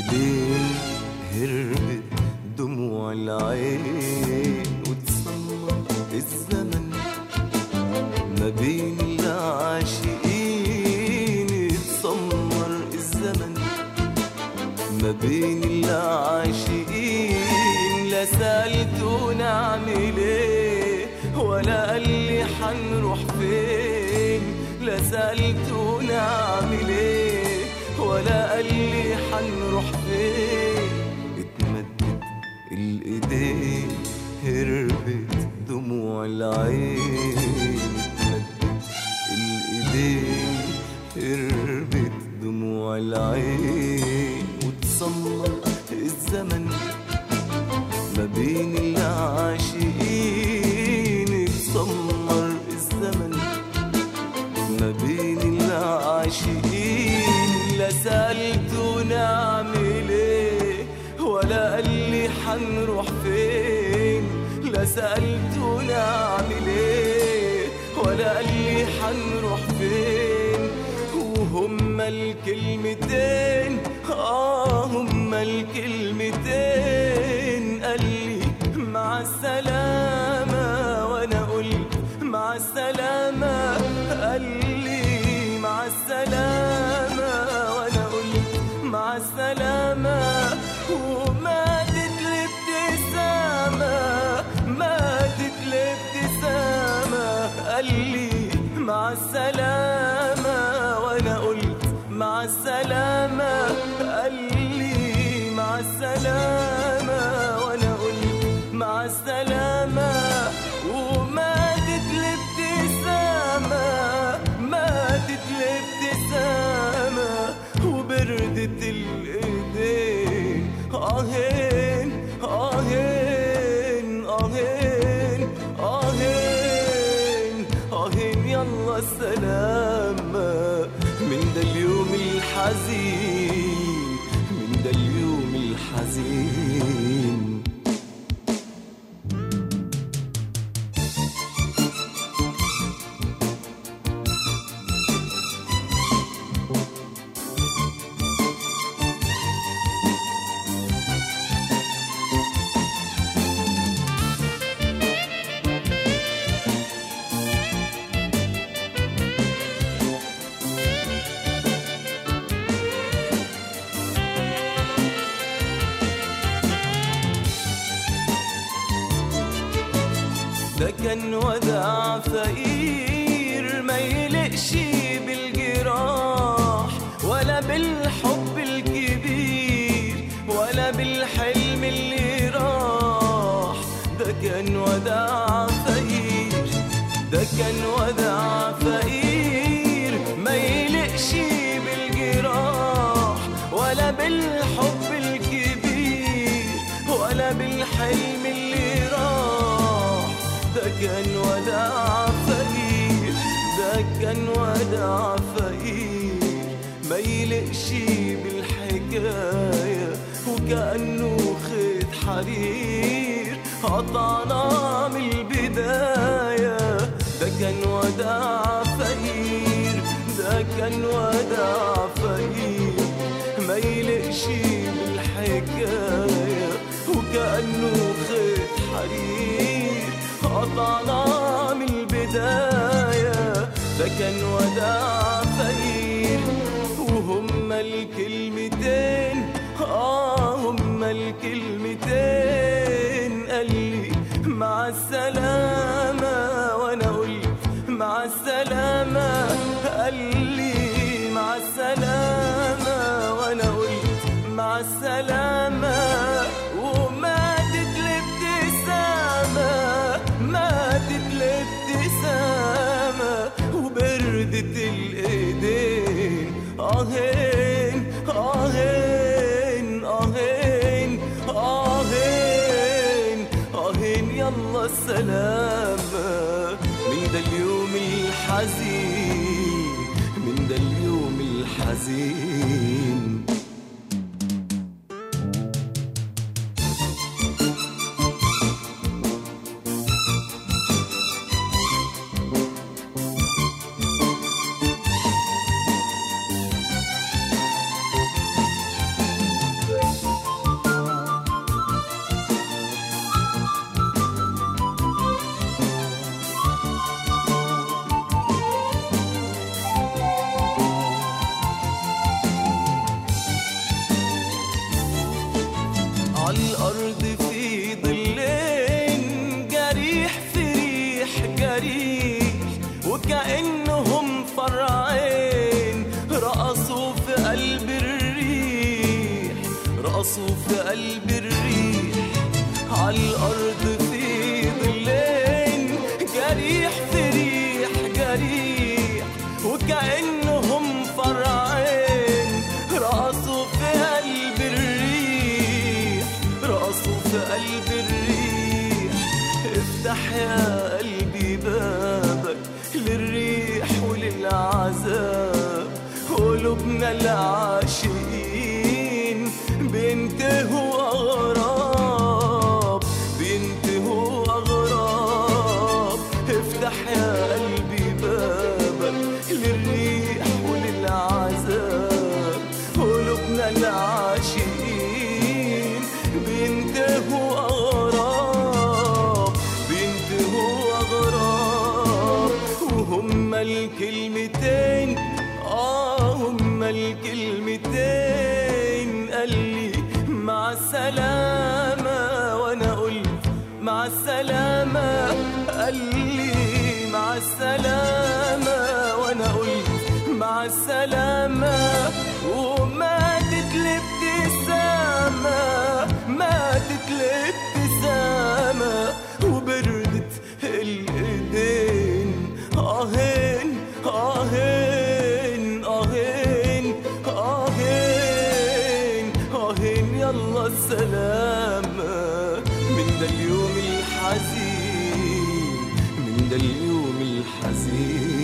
الايدين هربت دموع العين وتصمم الزمن ما بين العاشقين اتسمر الزمن ما بين العاشقين لا سألته نعمل ايه ولا قال لي حنروح فين لا سألته نعمل ايه ولا قال لي حنروح فين اتمدت الايدين هربت دموع العين اتمدت الايدين هربت دموع العين وتصمر الزمن ما بين العاشقين اتسمر الزمن ما بين العاشقين لا سألته نعمل ايه ولا قال لي حنروح فين لا سألته نعمل ايه ولا قال لي حنروح فين وهما الكلمتين اه هما الكلمتين قال لي مع السلامة وانا قلت مع السلامة قال لي مع السلامة وانا قلت مع السلامة وماتت الابتسامة ماتت الابتسامة قال لي مع السلامة وانا قلت مع السلامة قال لي مع السلامة وانا قلت مع السلامة وماتت الابتسامة ماتت الابتسامة وبردت الايدين اهين اهين اهين اهين اهين يلا السلامة من ده اليوم الحزين من ده اليوم الحزين ده كان وداع فقير ما يلقش بالجراح ولا بالحب الكبير ولا بالحلم اللي راح ده كان وداع فقير ده كان وداع فقير ما يلقش بالجراح ولا بالحب الكبير ولا بالحلم اللي راح ده كان وداع فقير ده كان وداع فقير ما يلقش بالحكاية وكأنه خيط حرير قطعنا من البداية ده كان وداع فقير ده كان وداع فقير ما يلقش بالحكاية وكأنه خيط حرير قطعنا من البداية ده كان وداع فقير وهما الكلمتين آه هما الكلمتين قال لي مع السلامة وأنا قلت مع السلامة قال لي مع السلامة وأنا قلت مع السلامة وماتت الابتسامة ماتت الابتسامة وبردت الإيدين آهين آهين آهين آهين آهين يلا السلامة من ده اليوم الحزين من ده اليوم الحزين رقصوا في قلب الريح رقصوا في قلب الريح عالأرض في ظلين جريح في ريح جريح وكأنهم فرعين رقصوا في قلب الريح رقصوا في قلب الريح افتح يا قلبي بابك للريح وللعذاب قلوبنا العاشقين بينتهوا أغراب بينتهوا أغراب افتح يا قلبي بابك للريح وللعذاب قلوبنا العاشقين بينتهوا أغراب بينتهوا أغراب وهم الكلمتين آه هم الكلمتين قال لي مع السلامة وأنا قلت مع السلامة قال لي مع السلامة وأنا قلت مع السلامة وماتت الابتسامة ماتت الابتسامة وبردت الإيدين آهين آهين آهين آهين آهين يلا السلامة من ده اليوم الحزين من ده اليوم الحزين